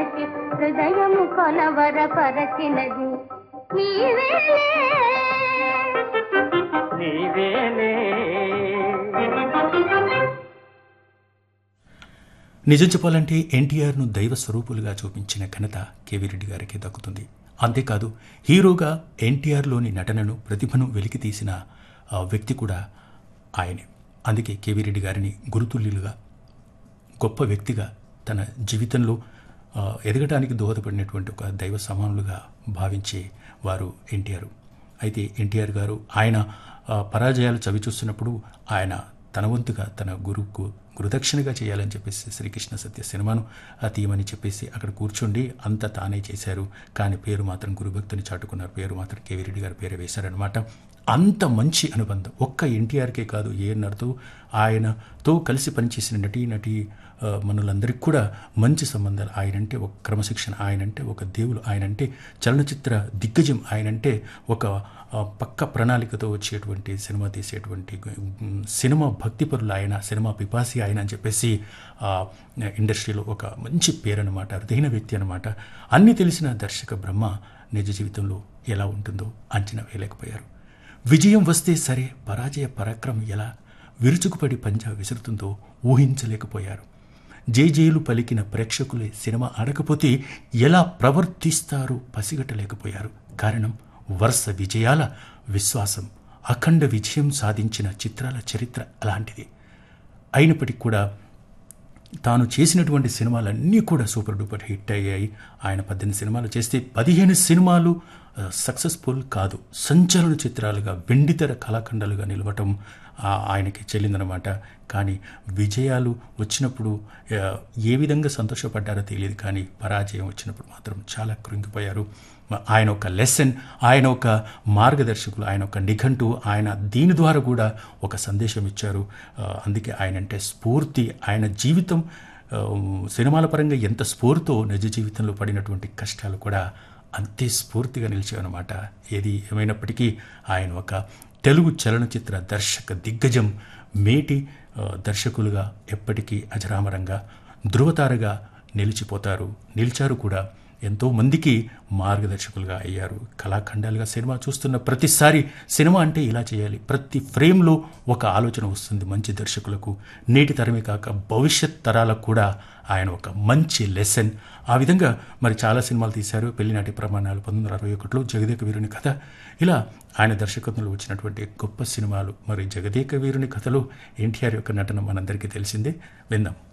మనసి హృదయము కొలవరపరచినది నీవేలే నీవేలే నిజం చెప్పాలంటే ఎన్టీఆర్ను దైవ స్వరూపులుగా చూపించిన ఘనత కేవీ రెడ్డి గారికి దక్కుతుంది అంతేకాదు హీరోగా ఎన్టీఆర్లోని నటనను ప్రతిభను వెలికి తీసిన ఆ, వ్యక్తి కూడా ఆయనే అందుకే కేవీ రెడ్డి గారిని గురుతుల్యులుగా గొప్ప వ్యక్తిగా తన జీవితంలో ఆ, ఎదగటానికి దోహదపడినటువంటి ఒక దైవ సమానులుగా భావించే వారు ఎన్టీఆర్ అయితే ఎన్టీఆర్ గారు ఆయన ఆ, పరాజయాలు చవిచూస్తున్నప్పుడు ఆయన తన వంతుగా తన గురువుకు గురుదక్షిణగా చేయాలని చెప్పేసి శ్రీకృష్ణ సత్య సినిమాను ఆ తీయమని చెప్పేసి అక్కడ కూర్చుండి అంత తానే చేశారు కానీ పేరు మాత్రం గురుభక్తిని చాటుకున్నారు పేరు మాత్రం కేవీ రెడ్డి గారు పేరు వేశారనమాట అంత మంచి అనుబంధం ఒక్క ఎన్టీఆర్కే కాదు ఏఎన్ఆర్తో ఆయనతో కలిసి పనిచేసిన నటీ నటి ఆ, మనులందరికీ కూడా మంచి సంబంధాలు ఆయనంటే ఒక క్రమశిక్షణ ఆయనంటే ఒక దేవుడు ఆయనంటే చలనచిత్ర దిగ్గజం ఆయనంటే ఒక ఆ, పక్క ప్రణాళికతో వచ్చేటువంటి సినిమా తీసేటువంటి ఉమ్, సినిమా భక్తిపరులు ఆయన సినిమా పిపాసి ఆయన అని చెప్పేసి ఆ, ఇండస్ట్రీలో ఒక మంచి పేరు అనమాట అరుదైన వ్యక్తి అనమాట అన్నీ తెలిసిన దర్శక బ్రహ్మ నిజ జీవితంలో ఎలా ఉంటుందో అంచనా వేయలేకపోయారు విజయం వస్తే సరే పరాజయ పరాక్రమం ఎలా విరుచుకుపడి పంజా విసురుతుందో ఊహించలేకపోయారు జేజేలు పలికిన ప్రేక్షకులే సినిమా ఆడకపోతే ఎలా ప్రవర్తిస్తారో పసిగట్టలేకపోయారు కారణం వరుస విజయాల విశ్వాసం అఖండ విజయం సాధించిన చిత్రాల చరిత్ర అలాంటిది అయినప్పటికీ కూడా తాను చేసినటువంటి సినిమాలన్నీ కూడా సూపర్ డూపర్ హిట్ అయ్యాయి ఆయన పద్దెనిమిది సినిమాలు చేస్తే పదిహేను సినిమాలు ఆ, సక్సెస్ఫుల్ కాదు సంచలన చిత్రాలుగా వెండితెర కళాఖండాలుగా నిలవటం ఆ, ఆయనకి చెల్లిందనమాట కానీ విజయాలు వచ్చినప్పుడు ఆ, ఏ విధంగా సంతోషపడ్డారో తెలియదు కానీ పరాజయం వచ్చినప్పుడు మాత్రం చాలా కృంగిపోయారు ఆయన ఒక లెసన్ ఆయన ఒక మార్గదర్శకులు ఆయన ఒక నిఘంటు ఆయన దీని ద్వారా కూడా ఒక సందేశం ఇచ్చారు ఆ, అందుకే ఆయన అంటే స్ఫూర్తి ఆయన జీవితం ఆ, సినిమాల పరంగా ఎంత స్ఫూర్తో నిజ జీవితంలో పడినటువంటి కష్టాలు కూడా అంతే స్ఫూర్తిగా నిలిచాయన్నమాట ఏది ఏమైనప్పటికీ ఆయన ఒక తెలుగు చలనచిత్ర దర్శక దిగ్గజం మేటి ఆ, దర్శకులుగా ఎప్పటికీ అజరామరంగా ధృవతారగా నిలిచిపోతారు నిలిచారు కూడా ఎంతో మందికి మార్గదర్శకులుగా అయ్యారు కళాఖండాలుగా సినిమా చూస్తున్న ప్రతిసారి సినిమా అంటే ఇలా చేయాలి ప్రతి ఫ్రేమ్లో ఒక ఆలోచన వస్తుంది మంచి దర్శకులకు నేటి తరమే కాక భవిష్యత్ తరాలకు కూడా ఆయన ఒక మంచి లెసన్ ఆ విధంగా మరి చాలా సినిమాలు తీశారు పెళ్లినాటి ప్రమాణాలు పంతొమ్మిది వందల అరవై ఒకటిలో జగదేక వీరుని కథ ఇలా ఆయన దర్శకత్వంలో వచ్చినటువంటి గొప్ప సినిమాలు మరి జగదేక వీరుని కథలో ఎన్టీఆర్ యొక్క నటన మనందరికీ తెలిసిందే విందాం